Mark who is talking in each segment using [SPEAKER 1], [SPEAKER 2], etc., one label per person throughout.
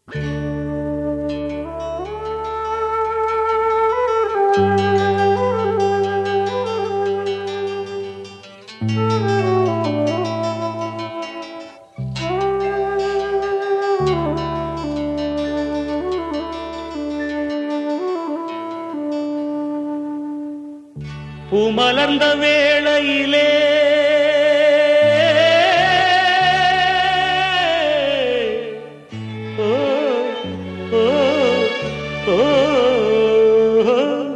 [SPEAKER 1] பூமலர்ந்த வேளையிலே ஓ, ஓ, ஓ, ஓ.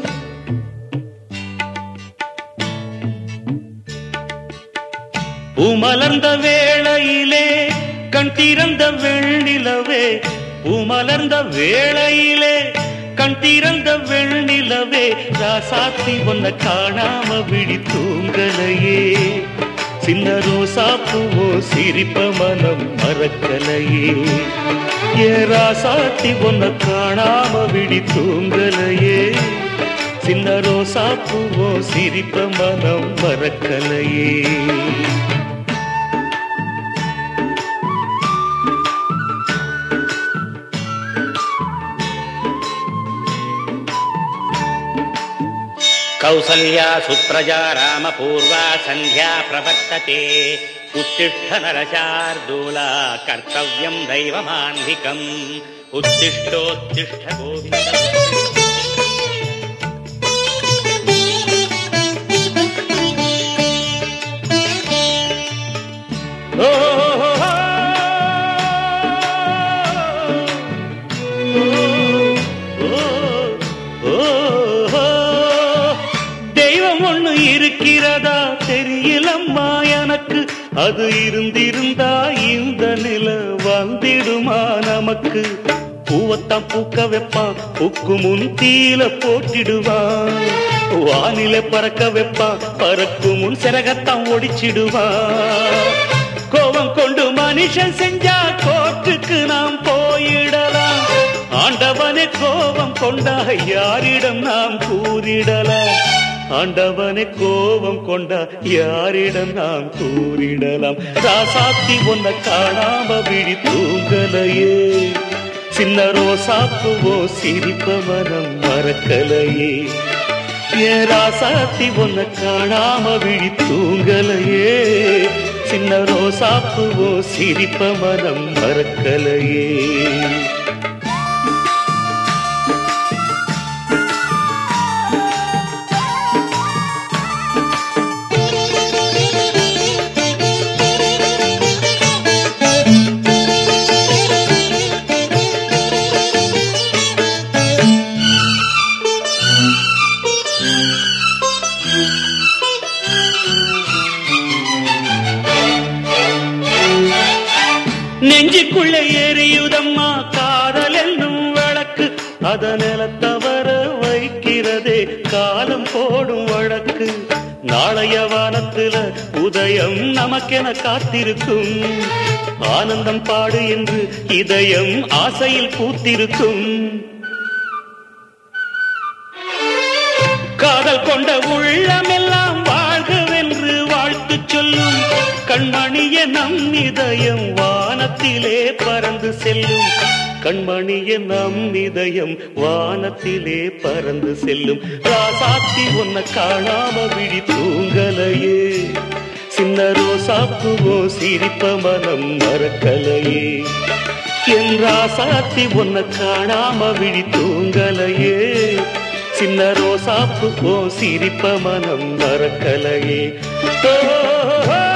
[SPEAKER 1] பூமலர்ந்த வேளையிலே கண் திறந்த வெண்ணிலவே பூமலர்ந்த வேளையிலே கண் திறந்த வெண்ணிலவே ராசாத்தி ஒன்ன காணாம விழி தூங்கலையே சின்ன ரோசா பூவோ சிரிப்ப மனம் மறக்கலையே ஏ ராசாத்தி ஒன்ன காணாம விழி தூங்கலையே சின்ன ரோசா பூவோ சிரிப்ப மனம் மறக்கலையே
[SPEAKER 2] कौसल्या सुप्रजा रामपूर्वा सन्ध्या प्रवर्तते उत्तिष्ठ नरशार्दूला कर्तव्यं दैवमान्धिकम् उत्तिष्ठोत्तिष्ठ गोविन्द
[SPEAKER 1] ஓ, ஓ, ஓ, ஓ. தெய்வம் ஒண்ணு இருக்கிறதா தெரியலம்மா எனக்கு அது இருந்திருந்தா இந்த நில வந்திடுமா நமக்கு பூவத்தான் பூக்க வைப்பான் பூக்கு முன் தீல போட்டிடுவான் வானில பறக்க வைப்பான் பறக்கும் முன் சிறகத்தான் ஒடிச்சிடுவான் கோபம் கொண்டு மனுஷன் செஞ்சா கோர்ட்டுக்கு நாம் போயிடலாம் ஆண்டவனே கோபம் கொண்டா யாரிடம் நாம் கூறிடலாம் ஆண்டவனே கோபம் கொண்டா யாரிடம் நாம் கூறிடலாம் ராசாத்தி ஒன்ன காணாம விழி தூங்கலையே சின்ன ரோசாப்புவோ சிரிப்ப மனம் மறக்கலையே ஏன் ராசாத்தி ஒன்ன காணாம விழி தூங்கலையே சின்ன ரோசாப்புவோ சிரிப்ப மனம் மறக்கலையே நெஞ்சுக்குள்ள எரியுதம்மா காதல் என்னும் விளக்கு அத நிலத்தவர வைக்கிறதே காலம் போடும் வழக்கு நாளைய வானத்துல உதயம் நமக்கென காத்திருக்கும் ஆனந்தம் பாடு என்று இதயம் ஆசையில் பூத்திருக்கும் காதல் கொண்ட உள்ளமெல்லாம் வாழ்கவென்று வாழ்த்து சொல்லும் கண்மணிய நம் இதயம் வானத்திலே பறந்து செல்லும் கண்மணிய நம் இதயம் வானத்திலே பறந்து செல்லும் ராசாத்தி உன்னை காணாம விழி தூங்கலையே சின்ன ரோசாப்புவோ சிரிப்ப மனம் மறக்கலையே என் ராசாத்தி உன்னை காணாம விழி தூங்கலையே சின்ன ரோசாப்பு போ சிரிப்ப மனம் மறக்கலையே ஓ